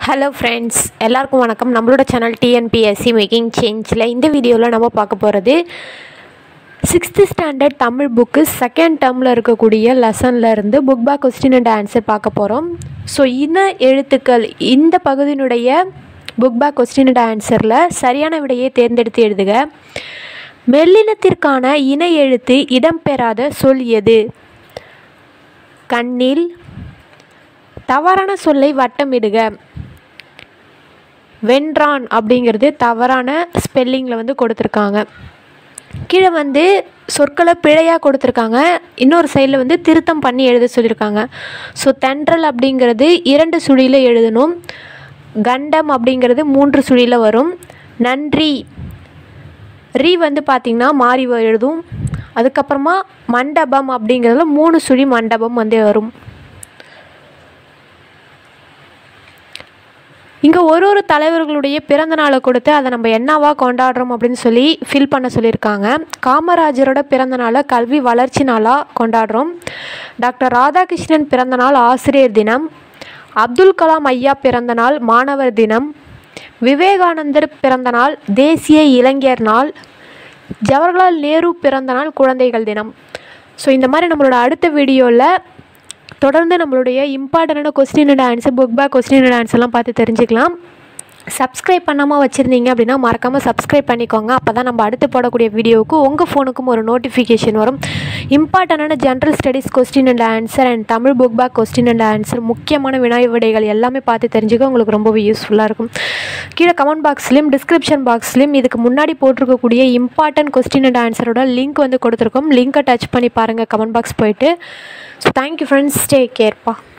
hello friends எல்லாருக்கும் வணக்கம் நம்மளோட சேனல் டிஎன்பிஎஸ்சி மேக்கிங் சேஞ்சில் இந்த வீடியோவில் நம்ம பார்க்க போகிறது sixth standard Tamil book second term இருக்கக்கூடிய லெசனில் இருந்து book back question and answer பார்க்க போகிறோம் ஸோ இன எழுத்துக்கள் இந்த பகுதியினுடைய புக் பேக் கொஸ்டின் அண்ட் ஆன்சரில் சரியான விடையை தேர்ந்தெடுத்து எழுதுக மெல்லினத்திற்கான இன எழுத்து இடம்பெறாத சொல் எது கண்ணில் தவறான சொல்லை வட்டமிடுக வென்றான் அப்படிங்கிறது தவறான ஸ்பெல்லிங்கில் வந்து கொடுத்துருக்காங்க கீழே வந்து சொற்களை பிழையாக கொடுத்துருக்காங்க இன்னொரு சைடில் வந்து திருத்தம் பண்ணி எழுத சொல்லியிருக்காங்க ஸோ தென்றல் அப்படிங்கிறது இரண்டு சுழியில் எழுதணும் கண்டம் அப்படிங்கிறது மூன்று சுழியில் வரும் நன்றி ரீ வந்து பார்த்திங்கன்னா மாறி வ- எழுதும் அதுக்கப்புறமா மண்டபம் அப்படிங்கிறதுல மூணு சுழி மண்டபம் வந்து வரும் இங்கே ஒரு ஒரு தலைவர்களுடைய பிறந்த நாளை கொடுத்து அதை நம்ம என்னவா கொண்டாடுறோம் அப்படின்னு சொல்லி ஃபில் பண்ண சொல்லியிருக்காங்க காமராஜரோட பிறந்த நாளை கல்வி வளர்ச்சி நாளாக கொண்டாடுறோம் டாக்டர் ராதாகிருஷ்ணன் பிறந்த நாள் ஆசிரியர் தினம் அப்துல் கலாம் ஐயா பிறந்த நாள் மாணவர் தினம் விவேகானந்தர் பிறந்த நாள் தேசிய இளைஞர் நாள் ஜவஹர்லால் நேரு பிறந்த நாள் குழந்தைகள் தினம் ஸோ இந்த மாதிரி நம்மளோட அடுத்த வீடியோவில் தொடர்ந்து நம்மளுடைய இம்பார்ட்டண்டான question and answer book back question and ஆன்சர்லாம் பார்த்து தெரிஞ்சுக்கலாம் சப்ஸ்கிரைப் பண்ணாமல் வச்சுருந்தீங்க அப்படின்னா மறக்காமல் சப்ஸ்கிரைப் பண்ணிக்கோங்க அப்போ தான் நம்ம அடுத்து போடக்கூடிய வீடியோவுக்கு உங்கள் ஃபோனுக்கும் ஒரு நோட்டிஃபிகேஷன் வரும் இம்பார்ட்டண்டான general studies question and answer and Tamil book back question and answer முக்கியமான வினாய் விடைகள் எல்லாமே பார்த்து தெரிஞ்சுக்க உங்களுக்கு ரொம்பவே யூஸ்ஃபுல்லாக இருக்கும் கீழே கமெண்ட் பாக்ஸ்லேயும் டிஸ்கிரிப்ஷன் பாக்ஸ்லேயும் இதுக்கு முன்னாடி போட்டிருக்கக்கூடிய இம்பார்ட்டன்ட் கொஸ்டின் அண்ட் ஆன்சரோட லிங்க் வந்து கொடுத்துருக்கோம் லிங்க்கை டச் பண்ணி பாருங்கள் கமெண்ட் பாக்ஸ் போயிட்டு ஸோ தேங்க்யூ ஃப்ரெண்ட்ஸ் டேக் கேர்ப்பா